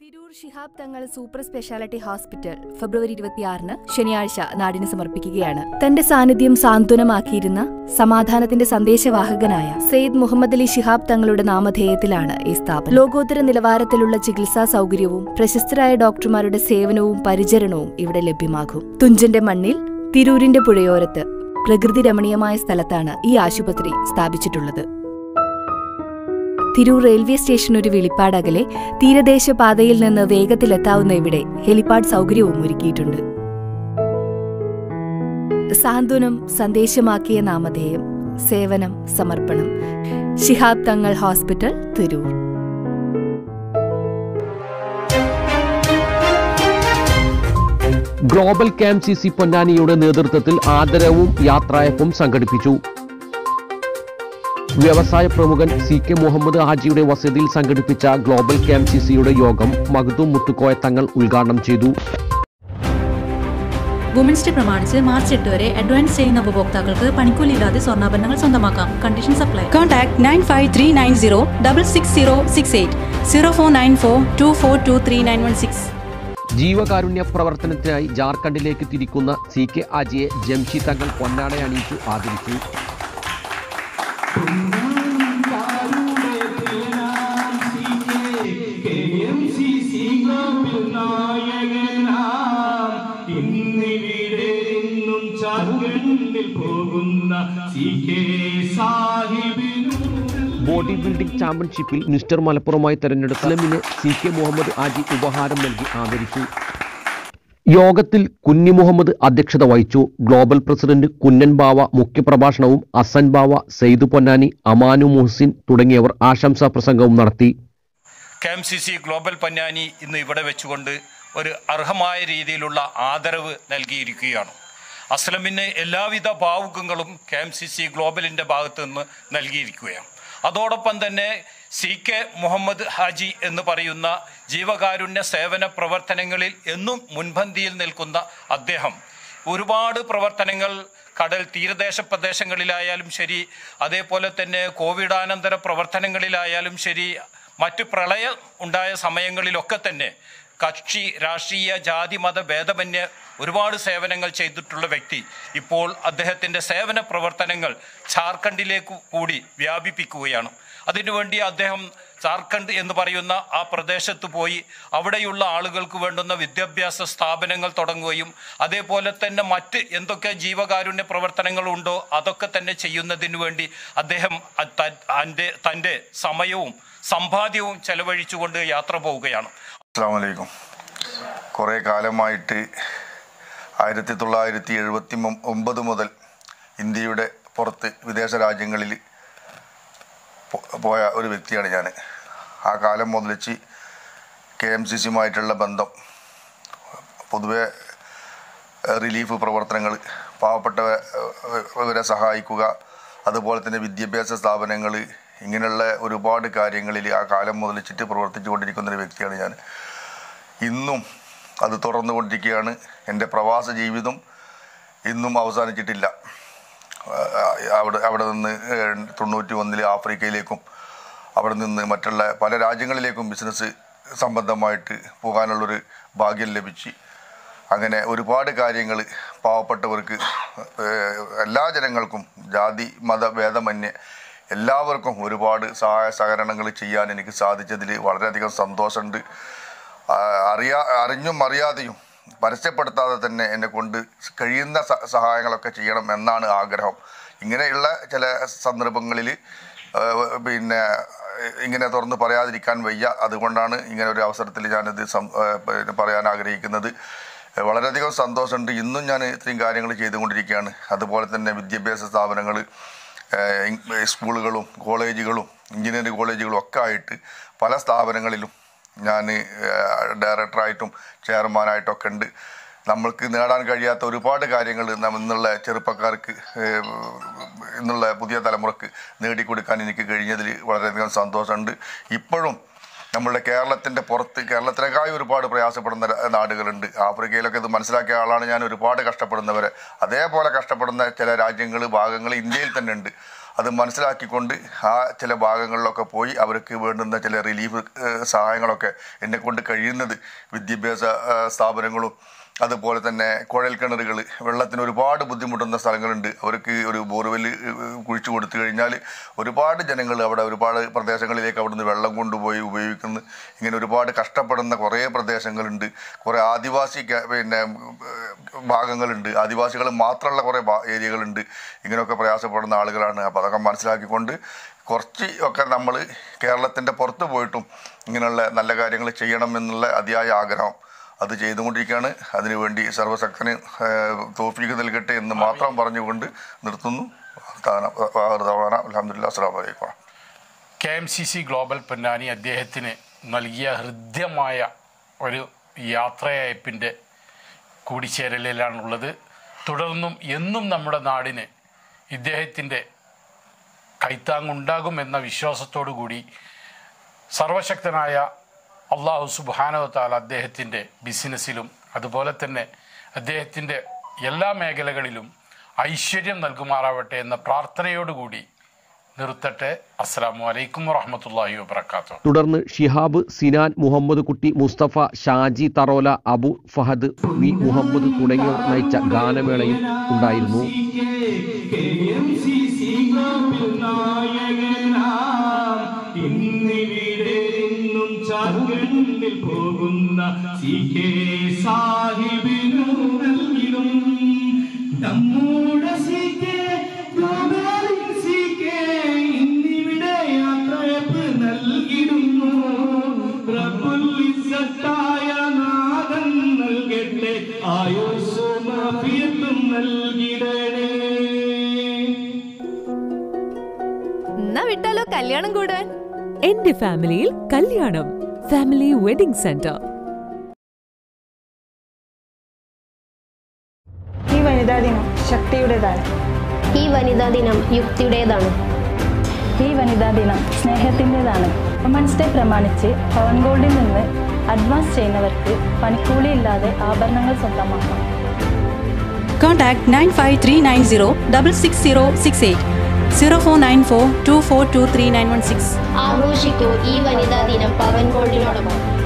തിരൂർ ശിഹാബ് തങ്ങൾ super speciality hospital ഫെബ്രുവരി ഇരുപത്തിയാറിന് ശനിയാഴ്ച നാടിന് സമർപ്പിക്കുകയാണ് തന്റെ സാന്നിധ്യം സാന്ത്വനമാക്കിയിരുന്ന സമാധാനത്തിന്റെ സന്ദേശവാഹകനായ സെയ്ദ് മുഹമ്മദ് അലി ശിഹാബ് തങ്ങളുടെ നാമധേയത്തിലാണ് ഈ സ്ഥാപനം ലോകോത്തര നിലവാരത്തിലുള്ള ചികിത്സാ സൗകര്യവും പ്രശസ്തരായ ഡോക്ടർമാരുടെ സേവനവും പരിചരണവും ഇവിടെ ലഭ്യമാകും തുഞ്ചന്റെ മണ്ണിൽ തിരൂരിന്റെ പുഴയോരത്ത് പ്രകൃതി രമണീയമായ സ്ഥലത്താണ് ഈ ആശുപത്രി സ്ഥാപിച്ചിട്ടുള്ളത് തിരൂർ റെയിൽവേ സ്റ്റേഷൻ ഒരു വെളിപ്പാടകലെ തീരദേശ പാതയിൽ നിന്ന് വേഗത്തിലെത്താവുന്ന ഇവിടെ ഹെലിപ്പാഡ് സൗകര്യവും ഒരുക്കിയിട്ടുണ്ട് സാന്ത്വനം സന്ദേശമാക്കിയ നാമധേയം സേവനം സമർപ്പണം Shihab Thangal hospital Tirur global camp C C പൊന്നാനിയുടെ നേതൃത്വത്തിൽ ആദരവും യാത്രയപ്പും സംഘടിപ്പിച്ചു വ്യവസായ പ്രമുഖൻ സി കെ മുഹമ്മദ് ഹാജിയുടെ വസതിയിൽ സംഘടിപ്പിച്ച ഗ്ലോബൽ ക്യാമ്പ് സി സിയുടെ യോഗം മഖ്ദൂം മുത്തുക്കോയ തങ്ങൾ ഉദ്ഘാടനം ചെയ്തു വുമൻസ് ഡേ പ്രമാണിച്ച് മാർച്ച് എട്ട് വരെ അഡ്വാൻസ് ചെയ്യുന്ന ഉപഭോക്താക്കൾക്ക് പണിക്കൂലിയില്ലാതെ സ്വർണ്ണാഭരണങ്ങൾ സ്വന്തമാക്കാം കണ്ടീഷൻ സപ്ലൈ Contact 95390 66068 0494 2423 916. ജീവകാരുണ്യ പ്രവർത്തനത്തിനായി ജാർഖണ്ഡിലേക്ക് തിരിക്കുന്ന സി കെ ആജിയെ ജംഷി തങ്ങൾ പൊന്നാട അണിയിച്ചു ആദരിച്ചു ഇന്നിവിടെ നിന്നും ചാർഖണ്ഡിൽ പോകുന്ന സി കെ സാഹിബിനും ബോഡി ബിൽഡിംഗ് ചാമ്പ്യൻഷിപ്പിൽ മിസ്റ്റർ മലപ്പുറമായി തെരഞ്ഞെടുത്ത ഇസ്ലമിന് സി കെ മുഹമ്മദ് ആജി ഉപഹാരം നൽകി ആദരിച്ചു യോഗത്തിൽ കുഞ്ഞി മുഹമ്മദ് അധ്യക്ഷത വഹിച്ചു ഗ്ലോബൽ പ്രസിഡന്റ് കുന്നൻ ബാവ മുഖ്യപ്രഭാഷണവും അസൻ ബാവ സെയ്ദു പൊന്നാനി അമാനു മുഹസിൻ തുടങ്ങിയവർ ആശംസാ പ്രസംഗവും നടത്തി K M C C global Ponnani ഇന്ന് ഇവിടെ വെച്ചുകൊണ്ട് ഒരു അർഹമായ രീതിയിലുള്ള ആദരവ് നൽകിയിരിക്കുകയാണ് അസ്ലമിന് എല്ലാവിധ ഭാവുകങ്ങളും കെ എം സി സി ഗ്ലോബലിൻ്റെ ഭാഗത്തു നിന്ന് നൽകിയിരിക്കുകയാണ് അതോടൊപ്പം തന്നെ സി കെ മുഹമ്മദ് ഹാജി എന്ന് പറയുന്ന ജീവകാരുണ്യ സേവന പ്രവർത്തനങ്ങളിൽ എന്നും മുൻപന്തിയിൽ നിൽക്കുന്ന അദ്ദേഹം ഒരുപാട് പ്രവർത്തനങ്ങൾ കടൽ തീരദേശ പ്രദേശങ്ങളിലായാലും ശരി അതേപോലെ തന്നെ കോവിഡാനന്തര പ്രവർത്തനങ്ങളിലായാലും ശരി മറ്റ് പ്രളയം ഉണ്ടായ സമയങ്ങളിലൊക്കെ തന്നെ കക്ഷി രാഷ്ട്രീയ ജാതി മത ഭേദമന്യേ ഒരുപാട് സേവനങ്ങൾ ചെയ്തിട്ടുള്ള വ്യക്തി ഇപ്പോൾ അദ്ദേഹത്തിൻ്റെ സേവന പ്രവർത്തനങ്ങൾ ജാർഖണ്ഡിലേക്ക് കൂടി വ്യാപിപ്പിക്കുകയാണ് അതിനുവേണ്ടി അദ്ദേഹം ജാർഖണ്ഡ് എന്ന് പറയുന്ന ആ പ്രദേശത്ത് പോയി അവിടെയുള്ള ആളുകൾക്ക് വേണ്ടുന്ന വിദ്യാഭ്യാസ സ്ഥാപനങ്ങൾ തുടങ്ങുകയും അതേപോലെ തന്നെ മറ്റ് എന്തൊക്കെ ജീവകാരുണ്യ പ്രവർത്തനങ്ങളുണ്ടോ അതൊക്കെ തന്നെ ചെയ്യുന്നതിന് വേണ്ടി അദ്ദേഹം അ- ത- തൻ്റെ തൻ്റെ സമയവും സമ്പാദ്യവും ചെലവഴിച്ചുകൊണ്ട് യാത്ര പോവുകയാണ് അസ്സാമലൈക്കും കുറേ കാലമായിട്ട് ആയിരത്തി തൊള്ളായിരത്തി എഴുപത്തി ഒമ്പത് മുതൽ ഇന്ത്യയുടെ പുറത്ത് വിദേശ രാജ്യങ്ങളിൽ പോ- പോയ ഒരു വ്യക്തിയാണ് ഞാൻ ആ കാലം മുതലിച്ച് കെ എം സി സിയുമായിട്ടുള്ള ബന്ധം പൊതുവെ ഏഹ്, റിലീഫ് പ്രവർത്തനങ്ങൾ പാവപ്പെട്ടവരെ സഹായിക്കുക അതുപോലെ തന്നെ വിദ്യാഭ്യാസ സ്ഥാപനങ്ങൾ ഇങ്ങനെയുള്ള ഒരുപാട് കാര്യങ്ങളിൽ ആ കാലം മുതലിച്ചിട്ട് പ്രവർത്തിച്ചു കൊണ്ടിരിക്കുന്ന ഒരു വ്യക്തിയാണ് ഞാൻ ഇന്നും അത് തുടർന്നുകൊണ്ടിരിക്കുകയാണ് എൻ്റെ പ്രവാസ ജീവിതം ഇന്നും അവസാനിച്ചിട്ടില്ല ആ, അവിടെ അവിടെ നിന്ന് ഏഹ്, തൊണ്ണൂറ്റി ഒന്നിൽ ആഫ്രിക്കയിലേക്കും അവിടെ നിന്ന് മറ്റുള്ള പല രാജ്യങ്ങളിലേക്കും ബിസിനസ് സംബന്ധമായിട്ട് പോകാനുള്ളൊരു ഭാഗ്യം ലഭിച്ച് അങ്ങനെ ഒരുപാട് കാര്യങ്ങൾ പാവപ്പെട്ടവർക്ക് ഏഹ്, എല്ലാ ജനങ്ങൾക്കും ജാതി മത ഭേദമന്യേ എല്ലാവർക്കും ഒരുപാട് സഹായ സഹകരണങ്ങൾ ചെയ്യാൻ എനിക്ക് സാധിച്ചതിൽ വളരെയധികം സന്തോഷമുണ്ട് ആ, അറിയാ അറിഞ്ഞും അറിയാതെയും പരസ്യപ്പെടുത്താതെ തന്നെ എന്നെ കൊണ്ട് കഴിയുന്ന സ- സഹായങ്ങളൊക്കെ ചെയ്യണം എന്നാണ് ആഗ്രഹം ഇങ്ങനെയുള്ള ചില സന്ദർഭങ്ങളിൽ പിന്നെ ഇങ്ങനെ തുറന്ന് പറയാതിരിക്കാൻ വയ്യ അതുകൊണ്ടാണ് ഇങ്ങനെ ഒരു അവസരത്തിൽ ഞാനിത് സം ആ, പിന്നെ പറയാൻ ആഗ്രഹിക്കുന്നത് വളരെയധികം സന്തോഷമുണ്ട് ഇന്നും ഞാൻ ഇത്രയും കാര്യങ്ങൾ ചെയ്തുകൊണ്ടിരിക്കുകയാണ് അതുപോലെ തന്നെ വിദ്യാഭ്യാസ സ്ഥാപനങ്ങൾ സ്കൂളുകളും കോളേജുകളും എഞ്ചിനീയറിംഗ് കോളേജുകളും ഒക്കെ ആയിട്ട് പല സ്ഥാപനങ്ങളിലും ഞാൻ ഡയറക്ടറായിട്ടും ചെയർമാനായിട്ടൊക്കെ ഉണ്ട് നമ്മൾക്ക് നേടാൻ കഴിയാത്ത ഒരുപാട് കാര്യങ്ങൾ നം- ഇന്നുള്ള ചെറുപ്പക്കാർക്ക് ഏഹ്, ഇന്നുള്ള പുതിയ തലമുറക്ക് നേടിക്കൊടുക്കാൻ എനിക്ക് കഴിഞ്ഞതിൽ വളരെയധികം സന്തോഷമുണ്ട് ഇപ്പോഴും നമ്മളുടെ കേരളത്തിൻ്റെ പുറത്ത് കേരളത്തിനേക്കായി ഒരുപാട് പ്രയാസപ്പെടുന്ന ര- നാടുകളുണ്ട് ആഫ്രിക്കയിലൊക്കെ ഇത് മനസ്സിലാക്കിയ ആളാണ് ഞാൻ ഒരുപാട് കഷ്ടപ്പെടുന്നവരെ അതേപോലെ കഷ്ടപ്പെടുന്ന ചില രാജ്യങ്ങൾ ഭാഗങ്ങൾ ഇന്ത്യയിൽ തന്നെ ഉണ്ട് അത് മനസ്സിലാക്കിക്കൊണ്ട് ആ ചില ഭാഗങ്ങളിലൊക്കെ പോയി അവർക്ക് വേണ്ടുന്ന ചില റിലീഫ് ഏഹ്, സഹായങ്ങളൊക്കെ എന്നെ കൊണ്ട് കഴിയുന്നത് വിദ്യാഭ്യാസ ഏഹ്, സ്ഥാപനങ്ങളും അതുപോലെ തന്നെ കുഴൽ കിണറുകൾ വെള്ളത്തിന് ഒരുപാട് ബുദ്ധിമുട്ടുന്ന സ്ഥലങ്ങളുണ്ട് അവർക്ക് ഒരു ബോർവെൽ കുഴിച്ചു കൊടുത്തു കഴിഞ്ഞാൽ ഒരുപാട് ജനങ്ങൾ അവിടെ ഒരുപാട് പ്രദേശങ്ങളിലേക്ക് അവിടുന്ന് വെള്ളം കൊണ്ടുപോയി ഉപയോഗിക്കുന്നു ഇങ്ങനെ ഒരുപാട് കഷ്ടപ്പെടുന്ന കുറേ പ്രദേശങ്ങളുണ്ട് കുറേ ആദിവാസി ക- പിന്നെ ഏഹ്, ഭാഗങ്ങളുണ്ട് ആദിവാസികൾ മാത്രമുള്ള കുറേ ഭാ- ഏരിയകളുണ്ട് ഇങ്ങനെയൊക്കെ പ്രയാസപ്പെടുന്ന ആളുകളാണ് അപ്പോൾ അതൊക്കെ മനസ്സിലാക്കിക്കൊണ്ട് കുറച്ച് ഒക്കെ നമ്മൾ കേരളത്തിൻ്റെ പുറത്ത് പോയിട്ടും ഇങ്ങനെയുള്ള നല്ല കാര്യങ്ങൾ ചെയ്യണം എന്നുള്ള അതിയായ ആഗ്രഹം അത് ചെയ്തുകൊണ്ടിരിക്കുകയാണ് അതിനുവേണ്ടി സർവശക്തന് തോഫീക്ക് നൽകട്ടെ എന്ന് മാത്രം പറഞ്ഞുകൊണ്ട് നിർത്തുന്നു അലഹമുല്ല അസ്സാം വലൈക്കും K M C C global Ponnani അദ്ദേഹത്തിന് നൽകിയ ഹൃദ്യമായ ഒരു യാത്രയയപ്പിൻ്റെ കൂടിച്ചേരലിലാണുള്ളത് തുടർന്നും എന്നും നമ്മുടെ നാടിന് ഇദ്ദേഹത്തിൻ്റെ കൈത്താങ്ങുണ്ടാകുമെന്ന വിശ്വാസത്തോടു കൂടി സർവശക്തനായ അള്ളാഹു സുബാനവത്താൽ അദ്ദേഹത്തിൻ്റെ ബിസിനസ്സിലും അതുപോലെ തന്നെ അദ്ദേഹത്തിൻ്റെ എല്ലാ മേഖലകളിലും ഐശ്വര്യം നൽകുമാറാവട്ടെ എന്ന പ്രാർത്ഥനയോടുകൂടി നിർത്തട്ടെ അസ്സാം വലൈക്കും വാഹമത്തല്ലാഹി വാബർക്കാത്തു തുടർന്ന് ഷിഹാബ് സിനാൻ മുഹമ്മദ് കുട്ടി മുസ്തഫ ഷാജി തറോല അബു ഫഹദ് വി മുഹമ്മദ് തുടങ്ങിയവർ നയിച്ച ഗാനമേളയും ഉണ്ടായിരുന്നു ഇന്നിവിടെന്നും ചാർഖണ്ഡിൽ പോകുന്ന സി കെ സാഹിബിനു നൽകിടും നമ്മുടെ C K global C K ഇന്നിവിടെ യാത്രയപ്പ് നൽകിടുന്നു റബ്ബുൽ ഇസ്സത്തായ നാഥൻ നൽകട്ടെ ആയുസ്സും ആഫിയത്തും നൽകിടണേ എന്നാ വിട്ടാലോ കല്യാണം കൂടാൻ എന്റെ ഫാമിലിയിൽ കല്യാണം ഫാമിലി വെഡിംഗ് സെന്റർ ഈ വനിതാ ദിനം ശക്തിയുടേതാണ് ഈ വനിതാ ദിനം യുക്തിയുടേതാണ് ഈ വനിതാ ദിനം സ്നേഹത്തിൻ്റെതാണ് വുമൻസ് ഡേ പ്രമാണിച്ച് പവൻ ഗോൾഡിൽ നിന്ന് അഡ്വാൻസ് ചെയ്യുന്നവർക്ക് പണിക്കൂലി ഇല്ലാതെ ആഭരണങ്ങൾ സ്വന്തമാക്കാം Contact 95390 66068 0494 2423 916. ആഘോഷിക്കൂ ഈ വനിതാ ദിനം പവൻ ഗോൾഡിനോടൊപ്പം